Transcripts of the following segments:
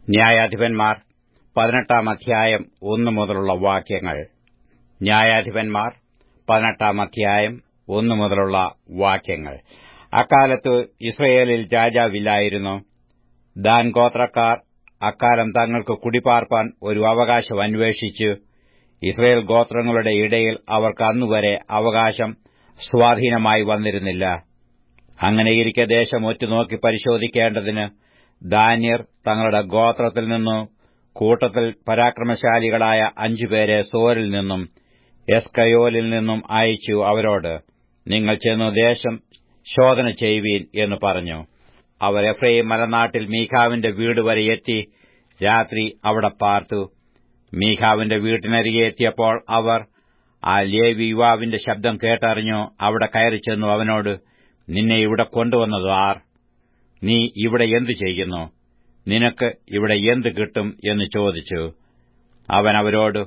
ന്യായാധിപന്മാർ പതിനെട്ടാം അധ്യായം ഒന്നു മുതലുള്ള വാക്യങ്ങൾ ന്യായാധിപന്മാർ പതിനെട്ടാം അധ്യായം ഒന്നു മുതലുള്ള വാക്യങ്ങൾ അക്കാലത്ത് ഇസ്രയേലിൽ രാജാവില്ലായിരുന്നു ദാൻ ഗോത്രക്കാർ അക്കാലം തങ്ങൾക്ക് കുടിപാർപ്പാൻ ഒരു അവകാശം അന്വേഷിച്ചു ഇസ്രയേൽ ഗോത്രങ്ങളുടെ ഇടയിൽ അവർക്ക് അന്നുവരെ അവകാശം സ്വാധീനമായി വന്നിരുന്നില്ല അങ്ങനെയിരിക്കെ ദേശം ഒറ്റുനോക്കി പരിശോധിക്കേണ്ടതിന് ദാന്യർ തങ്ങളുടെ ഗോത്രത്തിൽ നിന്നു കൂട്ടത്തിൽ പരാക്രമശാലികളായ അഞ്ചുപേരെ സോരിൽ നിന്നും എസ്കയോലിൽ നിന്നും അയച്ചു അവരോട് നിങ്ങൾ ചെന്നു ദേശം ശോധന ചെയ്യുവീൻ എന്ന് പറഞ്ഞു അവർ എഫ്രൈം മലനാട്ടിൽ മീഖാവിന്റെ വീട് വരെ എത്തി രാത്രി അവിടെ പാർത്തു മീഖാവിന്റെ വീട്ടിനരികെ എത്തിയപ്പോൾ അവർ ആ ലേവി യുവാവിന്റെ ശബ്ദം കേട്ടറിഞ്ഞു അവിടെ കയറി ചെന്നു അവനോട് നിന്നെ ഇവിടെ കൊണ്ടുവന്നത് ആർ നീ ഇവിടെ എന്തു ചെയ്യുന്നു നിനക്ക് ഇവിടെ എന്ത് കിട്ടും എന്ന് ചോദിച്ചു അവൻ അവരോട്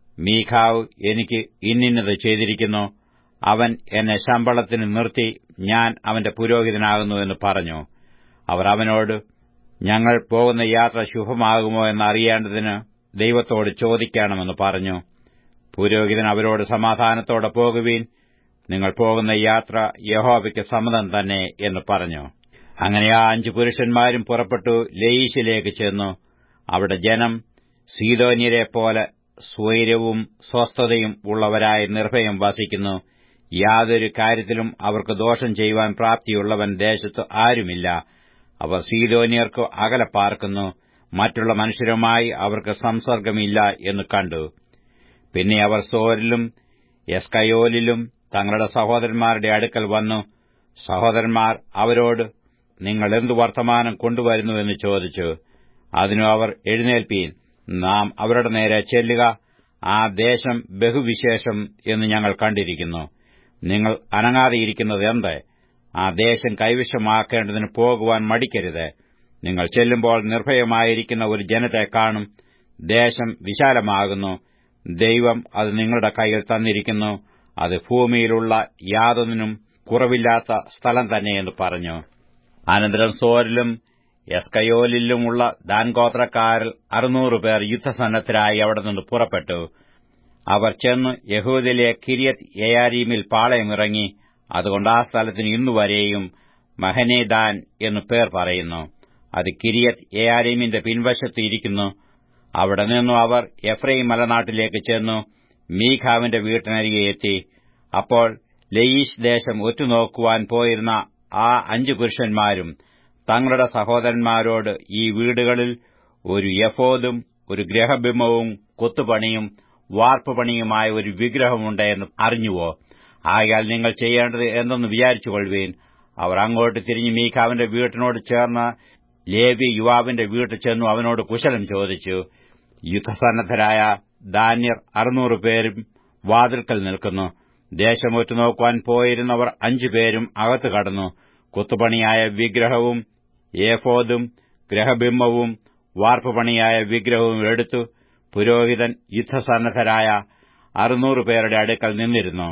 മീഖാവ് എനിക്ക് ഇന്നിന്നത് ചെയ്തിരിക്കുന്നു അവൻ എന്നെ ശമ്പളത്തിന് നിർത്തി ഞാൻ അവന്റെ പുരോഹിതനാകുന്നു എന്ന് പറഞ്ഞു അവർ അവനോട് ഞങ്ങൾ പോകുന്ന യാത്ര ശുഭമാകുമോ എന്നറിയേണ്ടതിന് ദൈവത്തോട് ചോദിക്കണമെന്ന് പറഞ്ഞു പുരോഹിതൻ അവരോട് സമാധാനത്തോടെ പോകുവീൻ നിങ്ങൾ പോകുന്ന യാത്ര യഹോവയ്ക്ക് സമ്മതം തന്നെ എന്ന് പറഞ്ഞു അങ്ങനെ ആ അഞ്ചു പുരുഷന്മാരും പുറപ്പെട്ടു ലെയീശിലേക്ക് ചെന്നു അവിടെ ജനം സീതോന്യരെ പോലെ സ്വൈരവും സ്വസ്ഥതയും ഉള്ളവരായി നിർഭയം വസിക്കുന്നു യാതൊരു കാര്യത്തിലും അവർക്ക് ദോഷം ചെയ്യുവാൻ പ്രാപ്തിയുള്ളവൻ ദേശത്ത് ആരുമില്ല അവർ സീതോന്യർക്ക് അകലെ പാർക്കുന്നു മറ്റുള്ള മനുഷ്യരുമായി അവർക്ക് സംസർഗമില്ല എന്ന് കണ്ടു പിന്നെ അവർ സോരിലും എസ്കയോലിലും തങ്ങളുടെ സഹോദരന്മാരുടെ അടുക്കൽ വന്നു സഹോദരന്മാർ അവരോട് നിങ്ങൾ എന്തു വർത്തമാനം കൊണ്ടുവരുന്നുവെന്ന് ചോദിച്ചു അതിനു അവർ എഴുന്നേൽപ്പീൻ നാം അവരുടെ നേരെ ചെല്ലുക ആ ദേശം ബഹുവിശേഷം എന്ന് ഞങ്ങൾ കണ്ടിരിക്കുന്നു നിങ്ങൾ അനങ്ങാതെയിരിക്കുന്നത് എന്ത് ആ ദേശം കൈവശമാക്കേണ്ടതിന് പോകുവാൻ മടിക്കരുത് നിങ്ങൾ ചെല്ലുമ്പോൾ നിർഭയമായിരിക്കുന്ന ഒരു ജനത്തെ കാണും ദേശം വിശാലമാകുന്നു ദൈവം അത് നിങ്ങളുടെ കയ്യിൽ തന്നിരിക്കുന്നു അത് ഭൂമിയിലുള്ള യാതൊന്നിനും കുറവില്ലാത്ത സ്ഥലം തന്നെയെന്ന് പറഞ്ഞു അനന്തരം സോരിലും എസ്കയോലിലുമുള്ള ദാൻഗോത്രക്കാരിൽ അറുന്നൂറ് പേർ യുദ്ധസന്നദ്ധരായി അവിടെ നിന്ന് പുറപ്പെട്ടു അവർ ചെന്ന് യഹൂദിലെ കിരിയത് യയാരീമിൽ പാളയമിറങ്ങി അതുകൊണ്ട് ആ സ്ഥലത്തിന് ഇന്നുവരെയും മഹനേദാൻ എന്നു പേർ പറയുന്നു അത് കിരിയത് യയാരീമിന്റെ പിൻവശത്ത് ഇരിക്കുന്നു അവിടെ നിന്നു അവർ എഫ്രൈം മലനാട്ടിലേക്ക് ചെന്നു മീഖാവിന്റെ വീട്ടിനരികെ എത്തി അപ്പോൾ ലയീഷ് ദേശം ഒറ്റുനോക്കുവാൻ പോയിരുന്ന ആ അഞ്ചു പുരുഷന്മാരും തങ്ങളുടെ സഹോദരന്മാരോട് ഈ വീടുകളിൽ ഒരു യഫോദും ഒരു ഗ്രഹബിംബവും കൊത്തുപണിയും വാർപ്പുപണിയുമായ ഒരു വിഗ്രഹമുണ്ട് എന്ന് അറിഞ്ഞുവോ ആയാൽ നിങ്ങൾ ചെയ്യേണ്ടത് എന്തെന്ന് വിചാരിച്ചുകൊള്ളുവീൻ അവർ അങ്ങോട്ട് തിരിഞ്ഞ് മീഖാവിന്റെ വീട്ടിനോട് ചേർന്ന ലേവി യുവാവിന്റെ വീട്ടിൽ ചെന്നു അവനോട് കുശലം ചോദിച്ചു യുദ്ധസന്നദ്ധരായ ദാന്യർ അറുന്നൂറ് പേരും വാതിൽക്കൽ നിൽക്കുന്നു ദേശമൊറ്റു നോക്കുവാൻ പോയിരുന്നവർ അഞ്ചുപേരും അകത്തു കടന്നു കൊത്തുപണിയായ വിഗ്രഹവും ഏഫോദും ഗ്രഹബിംബവും വാർപ്പുപണിയായ വിഗ്രഹവും എടുത്തു പുരോഹിതൻ യുദ്ധസന്നദ്ധരായ അറുന്നൂറ് പേരുടെ അടുക്കൽ നിന്നിരുന്നു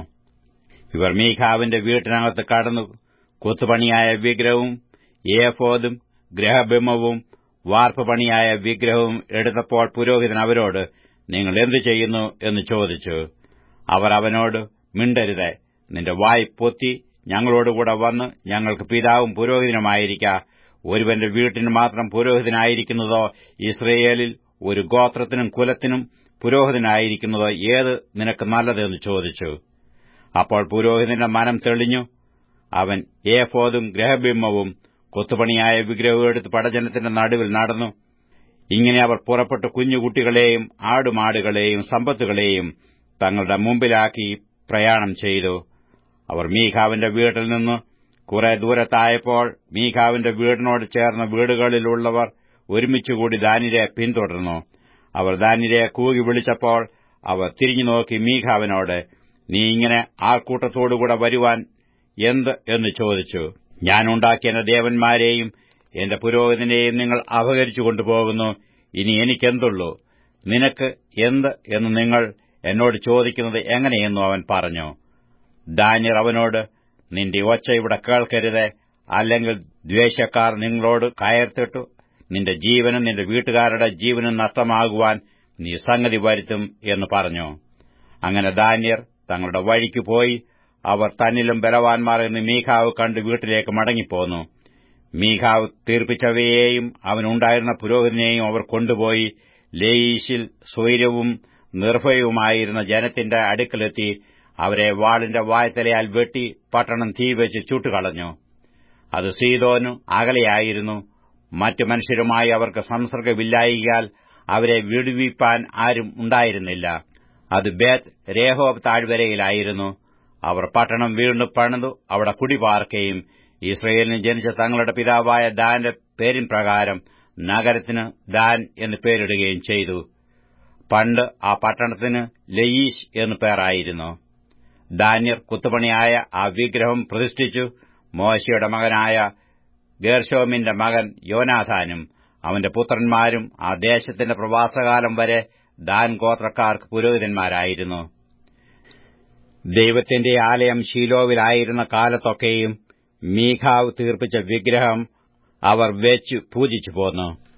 ഇവർ മീഖാവിന്റെ വീട്ടിനകത്ത് കടന്നു കൊത്തുപണിയായ വിഗ്രഹവും ഏഫോദും ഗ്രഹബിംബവും വാർപ്പുപണിയായ വിഗ്രഹവും എടുത്തപ്പോൾ പുരോഹിതൻ അവരോട് നിങ്ങൾ എന്തു ചെയ്യുന്നു എന്ന് ചോദിച്ചു അവർ അവനോട് മിണ്ടരുത് നിന്റെ വായ് പൊത്തി ഞങ്ങളോടുകൂടെ വന്ന് ഞങ്ങൾക്ക് പിതാവും പുരോഹിതനുമായിരിക്ക ഒരുവന്റെ വീട്ടിന് മാത്രം പുരോഹിതനായിരിക്കുന്നതോ ഇസ്രയേലിൽ ഒരു ഗോത്രത്തിനും കുലത്തിനും പുരോഹിതനായിരിക്കുന്നതോ ഏത് നിനക്ക് നല്ലതെന്ന് ചോദിച്ചു അപ്പോൾ പുരോഹിതന്റെ മനം തെളിഞ്ഞു അവൻ ഏഫോദും ഗ്രഹബിംബവും കൊത്തുപണിയായ വിഗ്രഹവും എടുത്ത് പടജനത്തിന്റെ നടുവിൽ നടന്നു ഇങ്ങനെ അവർ പുറപ്പെട്ട് കുഞ്ഞുകുട്ടികളെയും ആടുമാടുകളെയും സമ്പത്തുകളെയും തങ്ങളുടെ മുമ്പിലാക്കി പ്രയാണം ചെയ്തു അവർ മീഖാവിന്റെ വീട്ടിൽ നിന്ന് കുറെ ദൂരത്തായപ്പോൾ മീഖാവിന്റെ വീടിനോട് ചേർന്ന വീടുകളിലുള്ളവർ ഒരുമിച്ചുകൂടി ദാനിരെ പിന്തുടർന്നു അവർ ദാനിരെ കൂകി വിളിച്ചപ്പോൾ അവർ തിരിഞ്ഞു നോക്കി മീഖാവിനോട് നീ ഇങ്ങനെ ആൾക്കൂട്ടത്തോടുകൂടെ വരുവാൻ എന്ത് എന്ന് ചോദിച്ചു ഞാൻ ഉണ്ടാക്കിയ എന്റെ ദേവന്മാരെയും എന്റെ പുരോഹിതനെയും നിങ്ങൾ അപഹരിച്ചു കൊണ്ടുപോകുന്നു ഇനി എനിക്കെന്തുള്ളൂ നിനക്ക് എന്ത് എന്ന് നിങ്ങൾ എന്നോട് ചോദിക്കുന്നത് എങ്ങനെയെന്നു അവൻ പറഞ്ഞു ദാന്യർ അവനോട് നിന്റെ ഒച്ച ഇവിടെ കേൾക്കരുത് അല്ലെങ്കിൽ ദ്വേഷക്കാർ നിങ്ങളോട് കയർത്തിട്ടു നിന്റെ ജീവനും നിന്റെ വീട്ടുകാരുടെ ജീവനും നഷ്ടമാകുവാൻ നീ സംഗതി വരുത്തും എന്ന് പറഞ്ഞു അങ്ങനെ ദാന്യർ തങ്ങളുടെ വഴിക്ക് പോയി അവർ തന്നിലും ബലവാന്മാർ എന്ന് മീഖാവ് കണ്ട് വീട്ടിലേക്ക് മടങ്ങിപ്പോന്നു മീഖാവ് തീർപ്പിച്ചവയെയും അവനുണ്ടായിരുന്ന പുരോഹിതനെയും അവർ കൊണ്ടുപോയി ലേയീശിൽ സ്വൈരവും നിർഭയവുമായിരുന്ന ജനത്തിന്റെ അടുക്കലെത്തി അവരെ വാളിന്റെ വായ്ത്തലയാൽ വെട്ടി പട്ടണം തീവെച്ച് ചുട്ടുകളഞ്ഞു അത് സീതോനു അകലെയായിരുന്നു മറ്റു മനുഷ്യരുമായി അവർക്ക് സംസർഗമില്ലായികയാൽ അവരെ വിടുവിപ്പാൻ ആരും ഉണ്ടായിരുന്നില്ല അത് ബേത്ത് രേഹോബ് താഴ്വരയിലായിരുന്നു അവർ പട്ടണം വീണ്ടും പണിതു അവിടെ കുടിപാർക്കുകയും ഇസ്രയേലിന് ജനിച്ച തങ്ങളുടെ പിതാവായ ദാന്റെ പേരിൻ പ്രകാരം നഗരത്തിന് ദാൻ എന്ന് പേരിടുകയും ചെയ്തു പണ്ട് ആ പട്ടണത്തിന് ലയീഷ് എന്നു പേരായിരുന്നു ദാന്യർ കുത്തുപണിയായ ആ വിഗ്രഹം പ്രതിഷ്ഠിച്ചു മോശയുടെ മകനായ ഗേർഷോമിന്റെ മകൻ യോനാഥാനും അവന്റെ പുത്രന്മാരും ആ ദേശത്തിന്റെ പ്രവാസകാലം വരെ ദാൻ ഗോത്രക്കാർക്ക് പുരോഹിതന്മാരായിരുന്നു ദൈവത്തിന്റെ ആലയം ശീലോവിലായിരുന്ന കാലത്തൊക്കെയും മീഖാവ് തീർപ്പിച്ച വിഗ്രഹം അവർ വെച്ചു പൂജിച്ചു പോന്നു